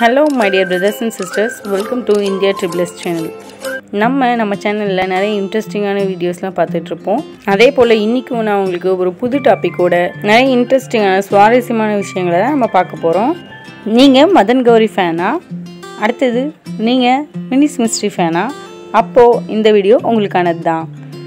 hello my dear brothers and sisters welcome to India triple S channel நம்ம நம்ம சேனலில் நிறைய இன்ட்ரெஸ்டிங்கான வீடியோஸ்லாம் பார்த்துட்ருப்போம் அதே போல் இன்றைக்கும் நான் உங்களுக்கு ஒரு புது டாப்பிக்கோட நிறைய இன்ட்ரெஸ்டிங்கான சுவாரஸ்யமான விஷயங்களை தான் நம்ம பார்க்க போகிறோம் நீங்கள் மதன் கௌரி ஃபேனா அடுத்தது நீங்கள் மினிஸ் மிஸ்ட்ரி ஃபேனா அப்போது இந்த வீடியோ உங்களுக்கானது தான்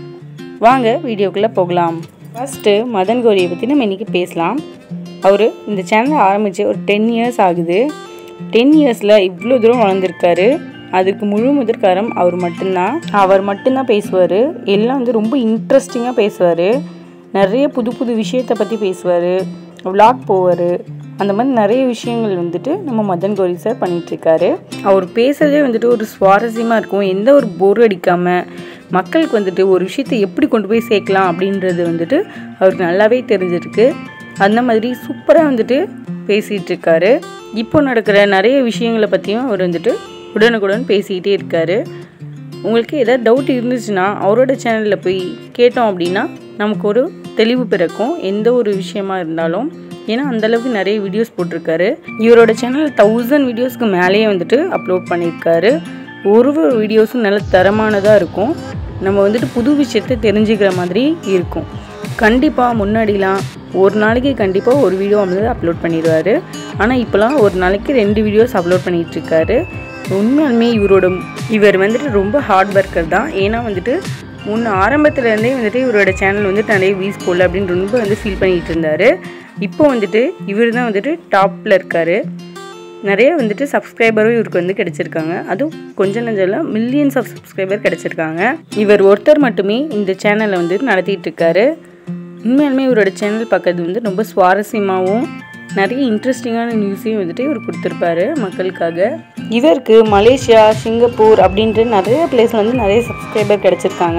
வாங்க வீடியோக்குள்ளே போகலாம் ஃபஸ்ட்டு மதன் கௌரியை பற்றி நம்ம இன்றைக்கி பேசலாம் அவர் இந்த சேனலை ஆரம்பித்து ஒரு டென் இயர்ஸ் ஆகுது டென் இயர்ஸில் இவ்வளோ தூரம் வளர்ந்துருக்காரு அதுக்கு முழு முதற்காரம் அவர் மட்டும்தான் அவர் மட்டும்தான் பேசுவார் எல்லாம் வந்து ரொம்ப இன்ட்ரெஸ்டிங்காக பேசுவார் நிறைய புது புது விஷயத்தை பற்றி பேசுவார் விளாக் போவார் அந்த மாதிரி நிறைய விஷயங்கள் வந்துட்டு நம்ம மதன் கௌரி சார் பண்ணிகிட்ருக்காரு அவர் பேசுறதே வந்துட்டு ஒரு சுவாரஸ்யமாக இருக்கும் எந்த ஒரு போர் அடிக்காமல் மக்களுக்கு வந்துட்டு ஒரு விஷயத்தை எப்படி கொண்டு போய் சேர்க்கலாம் அப்படின்றது வந்துட்டு அவருக்கு நல்லாவே தெரிஞ்சிருக்கு அந்த மாதிரி சூப்பராக வந்துட்டு பேசிகிட்டு இருக்காரு இப்போ நடக்கிற நிறைய விஷயங்களை பற்றியும் அவர் வந்துட்டு உடனுக்குடன் பேசிக்கிட்டே இருக்காரு உங்களுக்கு ஏதாவது டவுட் இருந்துச்சுன்னா அவரோட சேனலில் போய் கேட்டோம் அப்படின்னா நமக்கு ஒரு தெளிவு பிறக்கும் எந்த ஒரு விஷயமா இருந்தாலும் ஏன்னா அந்தளவுக்கு நிறைய வீடியோஸ் போட்டிருக்காரு இவரோட சேனல் தௌசண்ட் வீடியோஸ்க்கு மேலேயே வந்துட்டு அப்லோட் பண்ணியிருக்காரு ஒரு ஒரு வீடியோஸும் நல்ல தரமானதாக இருக்கும் நம்ம வந்துட்டு புது விஷயத்தை தெரிஞ்சுக்கிற மாதிரி இருக்கும் கண்டிப்பாக முன்னாடிலாம் ஒரு நாளைக்கு கண்டிப்பாக ஒரு வீடியோ வந்து அப்லோட் பண்ணிடுவார் ஆனால் இப்போலாம் ஒரு நாளைக்கு ரெண்டு வீடியோஸ் அப்லோட் பண்ணிகிட்ருக்காரு உண்மையாலுமே இவரோட இவர் வந்துட்டு ரொம்ப ஹார்ட் ஒர்க்கர் தான் ஏன்னா வந்துட்டு முன்ன ஆரம்பத்துலேருந்தே வந்துட்டு இவரோட சேனல் வந்துட்டு நிறைய வீஸ் போடல அப்படின்னு ரொம்ப வந்து ஃபீல் பண்ணிகிட்டு இருந்தார் இப்போ வந்துட்டு இவர் தான் வந்துட்டு டாப்பில் இருக்கார் நிறைய வந்துட்டு சப்ஸ்கிரைபரும் இவருக்கு வந்து கிடைச்சிருக்காங்க அதுவும் கொஞ்சம் நஞ்சம்லாம் மில்லியன்ஸ் ஆஃப் சப்ஸ்கிரைபர் கிடைச்சிருக்காங்க இவர் ஒருத்தர் மட்டுமே இந்த சேனலை வந்து நடத்திட்டு இருக்காரு உண்மையாலுமே இவரோட சேனல் பார்க்கறது வந்து ரொம்ப சுவாரஸ்யமாகவும் நிறைய இன்ட்ரெஸ்டிங்கான நியூஸையும் வந்துட்டு இவர் கொடுத்துருப்பாரு மக்களுக்காக இவருக்கு மலேசியா சிங்கப்பூர் அப்படின்ட்டு நிறைய பிளேஸில் வந்து நிறைய சப்ஸ்கிரைபர் கிடைச்சிருக்காங்க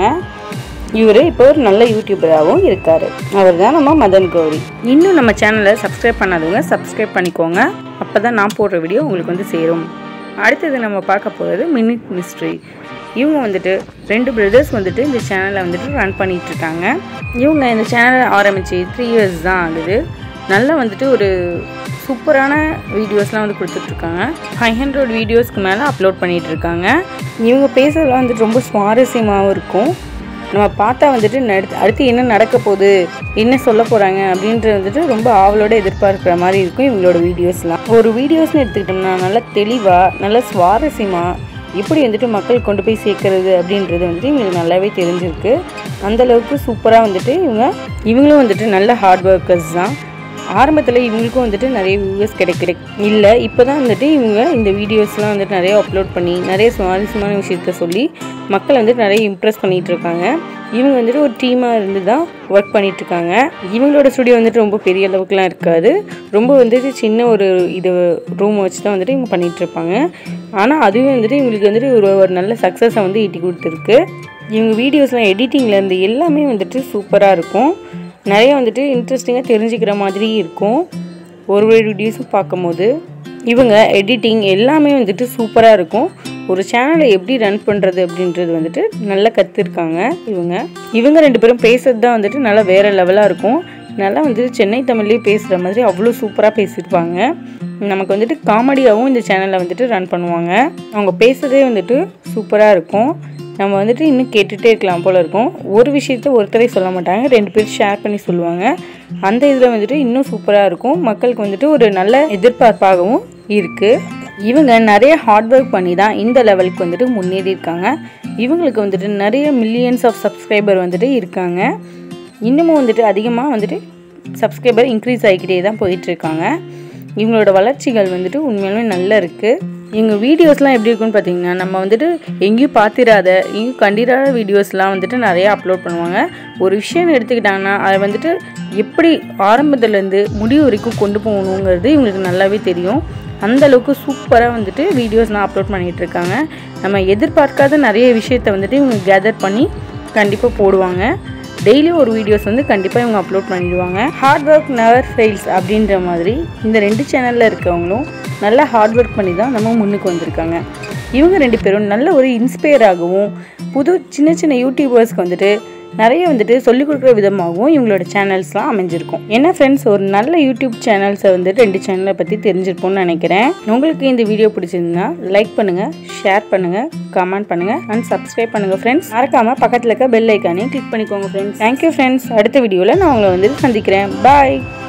இவர் இப்போ ஒரு நல்ல யூடியூபராகவும் இருக்கார் அவர் தான் நம்ம மதன் கௌரி இன்னும் நம்ம சேனலை சப்ஸ்கிரைப் பண்ணாதவங்க சப்ஸ்கிரைப் பண்ணிக்கோங்க அப்போ தான் நான் போடுற வீடியோ உங்களுக்கு வந்து சேரும் அடுத்தது நம்ம பார்க்க போகிறது மினிட் மிஸ்ட்ரி இவங்க வந்துட்டு ரெண்டு பிரதர்ஸ் வந்துட்டு இந்த சேனலை வந்துட்டு ரன் பண்ணிட்டு இருக்காங்க இவங்க இந்த சேனலை ஆரம்பித்து த்ரீ இயர்ஸ் தான் ஆகுது நல்லா வந்துட்டு ஒரு சூப்பரான வீடியோஸ்லாம் வந்து கொடுத்துட்ருக்காங்க ஃபைவ் ஹண்ட்ரட் வீடியோஸ்க்கு மேலே அப்லோட் பண்ணிகிட்டு இருக்காங்க இவங்க பேசுறதுலாம் வந்துட்டு ரொம்ப சுவாரஸ்யமாகவும் இருக்கும் நம்ம பார்த்தா வந்துட்டு நடு- அடுத்து என்ன நடக்க போகுது என்ன சொல்ல போகிறாங்க அப்படின்றது வந்துட்டு ரொம்ப ஆவலோட எதிர்பார்க்குற மாதிரி இருக்கும் இவங்களோட வீடியோஸ்லாம் ஒரு வீடியோஸ்னு எடுத்துக்கிட்டோம்னா நல்லா தெளிவாக நல்லா சுவாரஸ்யமாக எப்படி வந்துட்டு மக்கள் கொண்டு போய் சேர்க்கறது அப்படின்றது வந்துட்டு இவங்களுக்கு நல்லாவே தெரிஞ்சிருக்கு அந்த அளவுக்கு சூப்பராக வந்துட்டு இவங்க இவங்களும் வந்துட்டு நல்ல ஹார்ட் ஒர்க்கர்ஸ் தான் ஆரம்பத்தில் இவங்களுக்கும் வந்துட்டு நிறைய வியூவர்ஸ் கிடைக்கிற இல்லை இப்போ தான் வந்துட்டு இவங்க இந்த வீடியோஸ்லாம் வந்துட்டு நிறைய அப்லோட் பண்ணி நிறைய சுவாரஸ்யமான விஷயத்த சொல்லி மக்களை வந்துட்டு நிறைய இம்ப்ரெஸ் பண்ணிகிட்டு இருக்காங்க இவங்க வந்துட்டு ஒரு டீமாக இருந்து தான் ஒர்க் பண்ணிட்டு இருக்காங்க இவங்களோட ஸ்டுடியோ வந்துட்டு ரொம்ப பெரிய அளவுக்குலாம் இருக்காது ரொம்ப வந்துட்டு சின்ன ஒரு இது ரூம் வச்சு தான் வந்துட்டு இவங்க பண்ணிட்டு இருப்பாங்க ஆனால் அதுவே வந்துட்டு இவங்களுக்கு வந்துட்டு ஒரு ஒரு நல்ல சக்ஸஸை வந்து ஈட்டி கொடுத்துருக்கு இவங்க வீடியோஸ்லாம் எடிட்டிங்லேருந்து எல்லாமே வந்துட்டு சூப்பராக இருக்கும் நிறைய வந்துட்டு இன்ட்ரெஸ்டிங்காக தெரிஞ்சுக்கிற மாதிரி இருக்கும் ஒரு ஒரு வீடியோஸும் பார்க்கும்போது இவங்க எடிட்டிங் எல்லாமே வந்துட்டு சூப்பராக இருக்கும் ஒரு சேனலை எப்படி ரன் பண்ணுறது அப்படின்றது வந்துட்டு நல்லா கற்றுருக்காங்க இவங்க இவங்க ரெண்டு பேரும் பேசுறது தான் வந்துட்டு நல்லா வேறு லெவலாக இருக்கும் நல்லா வந்துட்டு சென்னை தமிழ்லேயே பேசுகிற மாதிரி அவ்வளோ சூப்பராக பேசியிருப்பாங்க நமக்கு வந்துட்டு காமெடியாகவும் இந்த சேனலை வந்துட்டு ரன் பண்ணுவாங்க அவங்க பேசுகிறதே வந்துட்டு சூப்பராக இருக்கும் நம்ம வந்துட்டு இன்னும் கேட்டுகிட்டே இருக்கலாம் போல் இருக்கும் ஒரு விஷயத்த ஒருத்தரே சொல்ல மாட்டாங்க ரெண்டு பேர் ஷேர் பண்ணி சொல்லுவாங்க அந்த இதில் வந்துட்டு இன்னும் சூப்பராக இருக்கும் மக்களுக்கு வந்துட்டு ஒரு நல்ல எதிர்பார்ப்பாகவும் இருக்குது இவங்க நிறைய ஹார்ட் ஒர்க் பண்ணி தான் இந்த லெவலுக்கு வந்துட்டு முன்னேறி இருக்காங்க இவங்களுக்கு வந்துட்டு நிறைய மில்லியன்ஸ் ஆஃப் சப்ஸ்கிரைபர் வந்துட்டு இருக்காங்க இன்னமும் வந்துட்டு அதிகமாக வந்துட்டு சப்ஸ்கிரைபர் இன்க்ரீஸ் ஆகிக்கிட்டே தான் போயிட்டு இருக்காங்க இவங்களோட வளர்ச்சிகள் வந்துட்டு உண்மையாலுமே நல்லா இருக்குது இவங்க வீடியோஸ்லாம் எப்படி இருக்குன்னு பார்த்தீங்கன்னா நம்ம வந்துட்டு எங்கேயும் பார்த்திராத எங்கேயும் கண்டிராத வீடியோஸ்லாம் வந்துட்டு நிறையா அப்லோட் பண்ணுவாங்க ஒரு விஷயம் எடுத்துக்கிட்டாங்கன்னா அதை வந்துட்டு எப்படி ஆரம்பத்துலேருந்து முடிவு வரைக்கும் கொண்டு போகணுங்கிறது இவங்களுக்கு நல்லாவே தெரியும் அந்த அளவுக்கு சூப்பராக வந்துட்டு வீடியோஸ்லாம் அப்லோட் பண்ணிகிட்டு இருக்காங்க நம்ம எதிர்பார்க்காத நிறைய விஷயத்தை வந்துட்டு இவங்க கேதர் பண்ணி கண்டிப்பாக போடுவாங்க டெய்லியும் ஒரு வீடியோஸ் வந்து கண்டிப்பாக இவங்க அப்லோட் பண்ணிடுவாங்க ஹார்ட் ஒர்க் நெவர் ஃபெயில்ஸ் அப்படின்ற மாதிரி இந்த ரெண்டு சேனலில் இருக்கவங்களும் நல்லா ஹார்ட் ஒர்க் பண்ணி தான் நம்ம முன்னுக்கு வந்திருக்காங்க இவங்க ரெண்டு பேரும் நல்ல ஒரு இன்ஸ்பயர் ஆகவும் புது சின்ன சின்ன யூடியூபர்ஸ்க்கு வந்துட்டு நிறைய வந்துட்டு சொல்லிக் கொடுக்குற விதமாகவும் இவங்களோட சேனல்ஸ்லாம் அமைஞ்சிருக்கும் என்ன ஃப்ரெண்ட்ஸ் ஒரு நல்ல யூடியூப் சேனல்ஸை வந்து ரெண்டு சேனலை பற்றி தெரிஞ்சிருப்போம்னு நினைக்கிறேன் உங்களுக்கு இந்த வீடியோ பிடிச்சிருந்தா லைக் பண்ணுங்கள் ஷேர் பண்ணுங்கள் கமெண்ட் பண்ணுங்கள் அண்ட் சப்ஸ்கிரைப் பண்ணுங்கள் ஃப்ரெண்ட்ஸ் மறக்காமல் பக்கத்தில் இருக்க பெல் ஐக்கானையும் கிளிக் பண்ணிக்கோங்க ஃப்ரெண்ட்ஸ் தேங்க்யூ ஃப்ரெண்ட்ஸ் அடுத்த வீடியோவில் நான் உங்களை வந்து சந்திக்கிறேன் பாய்